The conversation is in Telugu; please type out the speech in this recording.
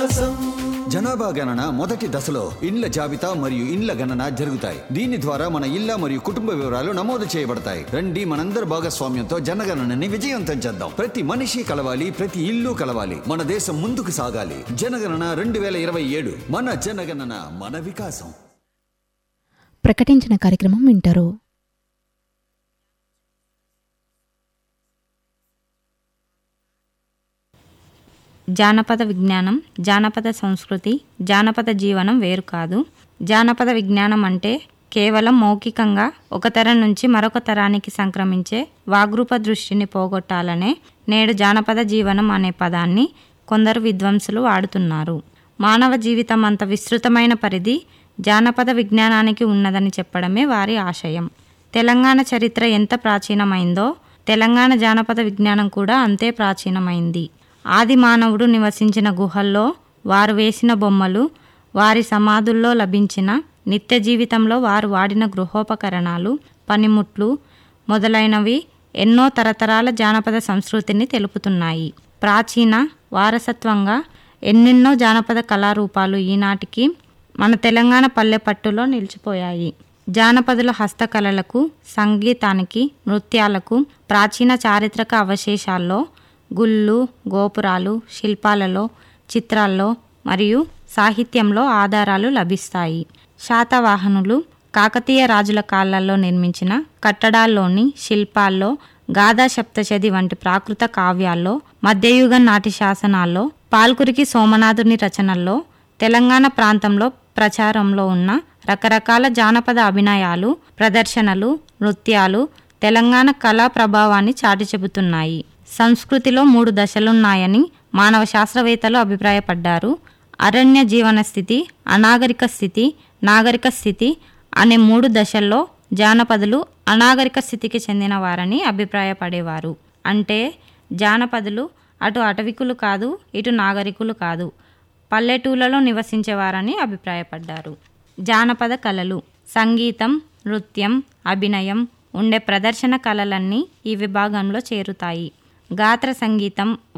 జనాభా గణన మొదటి దశలో ఇండ్ల జాబితా మరియు ఇండ్ల గణన జరుగుతాయి దీని ద్వారా మన ఇళ్ల మరియు కుటుంబ వివరాలు నమోదు చేయబడతాయి రండి మనందరి భాగస్వామ్యంతో జనగణనని విజయవంతం చేద్దాం ప్రతి మనిషి కలవాలి ప్రతి ఇల్లు కలవాలి మన దేశం ముందుకు సాగాలి జనగణన రెండు వేల ఇరవై ఏడు మన జనగణన మన వికాసం ప్రకటించిన కార్యక్రమం వింటారు జానపద విజ్ఞానం జానపద సంస్కృతి జానపద జీవనం వేరు కాదు జానపద విజ్ఞానం అంటే కేవలం మౌఖికంగా ఒక తరం నుంచి మరొక తరానికి సంక్రమించే వాగ్రూప దృష్టిని పోగొట్టాలనే నేడు జానపద జీవనం అనే పదాన్ని కొందరు విద్వాంసులు వాడుతున్నారు మానవ జీవితం అంత విస్తృతమైన పరిధి జానపద విజ్ఞానానికి ఉన్నదని చెప్పడమే వారి ఆశయం తెలంగాణ చరిత్ర ఎంత ప్రాచీనమైందో తెలంగాణ జానపద విజ్ఞానం కూడా అంతే ప్రాచీనమైంది ఆది మానవుడు నివసించిన గుహల్లో వారు వేసిన బొమ్మలు వారి సమాధుల్లో లభించిన నిత్య జీవితంలో వారు వాడిన గృహోపకరణాలు పనిముట్లు మొదలైనవి ఎన్నో తరతరాల జానపద సంస్కృతిని తెలుపుతున్నాయి ప్రాచీన వారసత్వంగా ఎన్నెన్నో జానపద కళారూపాలు ఈనాటికి మన తెలంగాణ పల్లె పట్టులో నిలిచిపోయాయి జానపదుల హస్తకళలకు సంగీతానికి నృత్యాలకు ప్రాచీన చారిత్రక అవశేషాల్లో గుళ్ళు గోపురాలు శిల్పాలలో చిత్రాల్లో మరియు సాహిత్యంలో ఆధారాలు లభిస్తాయి శాతవాహనులు కాకతీయ రాజుల కాలాల్లో నిర్మించిన కట్టడాల్లోని శిల్పాల్లో గాథా సప్తశతి వంటి ప్రాకృత కావ్యాల్లో మధ్యయుగం నాటి శాసనాల్లో పాల్కురికి సోమనాథుని రచనల్లో తెలంగాణ ప్రాంతంలో ప్రచారంలో ఉన్న రకరకాల జానపద అభినయాలు ప్రదర్శనలు నృత్యాలు తెలంగాణ కళా ప్రభావాన్ని చాటి చెబుతున్నాయి సంస్కృతిలో మూడు దశలున్నాయని మానవ శాస్త్రవేత్తలు అభిప్రాయపడ్డారు అరణ్య జీవన స్థితి అనాగరిక స్థితి నాగరిక స్థితి అనే మూడు దశల్లో జానపదులు అనాగరిక స్థితికి చెందిన వారని అభిప్రాయపడేవారు అంటే జానపదులు అటు అటవికులు కాదు ఇటు నాగరికులు కాదు పల్లెటూళ్ళలో నివసించేవారని అభిప్రాయపడ్డారు జానపద కళలు సంగీతం నృత్యం అభినయం ఉండే ప్రదర్శన కళలన్నీ ఈ విభాగంలో చేరుతాయి గాత్ర సంగీతం